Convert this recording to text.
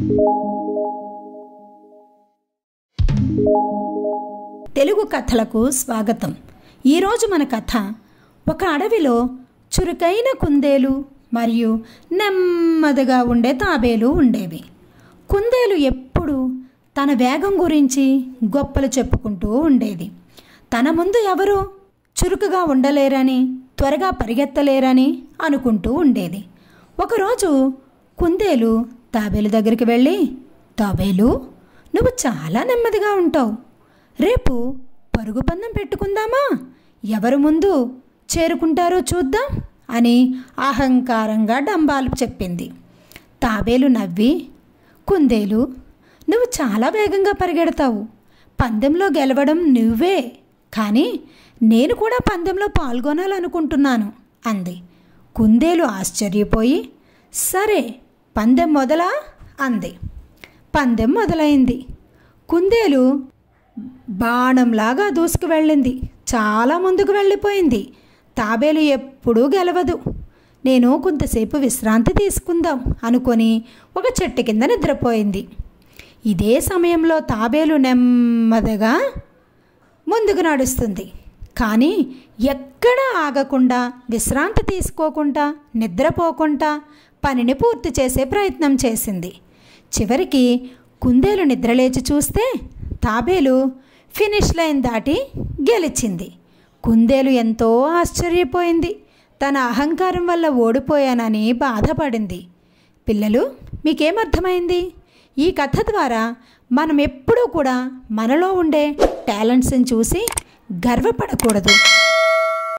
తెలుగు కథలకు స్వాగతం ఈరోజు మన కథ ఒక అడవిలో చురుకైన కుందేలు మరియు నెమ్మదిగా ఉండే తాబేలు ఉండేవి కుందేలు ఎప్పుడు తన వేగం గురించి గొప్పలు చెప్పుకుంటూ ఉండేది తన ముందు ఎవరు చురుకుగా ఉండలేరని త్వరగా పరిగెత్తలేరని అనుకుంటూ ఉండేది ఒకరోజు కుందేలు తాబేలు దగ్గరికి వెళ్ళి తాబేలు నువ్వు చాలా నెమ్మదిగా ఉంటావు రేపు పరుగు పందెం పెట్టుకుందామా ఎవరు ముందు చేరుకుంటారో చూద్దాం అని అహంకారంగా డంబాలు చెప్పింది తాబేలు నవ్వి కుందేలు నువ్వు చాలా వేగంగా పరిగెడతావు పందెంలో గెలవడం నువ్వే కానీ నేను కూడా పందెంలో పాల్గొనాలనుకుంటున్నాను అంది కుందేలు ఆశ్చర్యపోయి సరే పందెం మొదలా అంది పందెం మొదలైంది కుందేలు బాణంలాగా దూసుకు వెళ్ళింది చాలా ముందుకు వెళ్ళిపోయింది తాబేలు ఎప్పుడూ గెలవదు నేను కొంతసేపు విశ్రాంతి తీసుకుందాం అనుకొని ఒక చెట్టు కింద నిద్రపోయింది ఇదే సమయంలో తాబేలు నెమ్మదిగా ముందుకు నడుస్తుంది కానీ ఎక్కడా ఆగకుండా విశ్రాంతి తీసుకోకుండా నిద్రపోకుండా పనిని పూర్తి చేసే ప్రయత్నం చేసింది చివరికి కుందేలు నిద్రలేచి చూస్తే తాబేలు ఫినిష్ లైన్ దాటి గెలిచింది కుందేలు ఎంతో ఆశ్చర్యపోయింది తన అహంకారం వల్ల ఓడిపోయానని బాధపడింది పిల్లలు మీకేమర్థమైంది ఈ కథ ద్వారా మనం ఎప్పుడూ కూడా మనలో ఉండే టాలెంట్స్ని చూసి గర్వపడకూడదు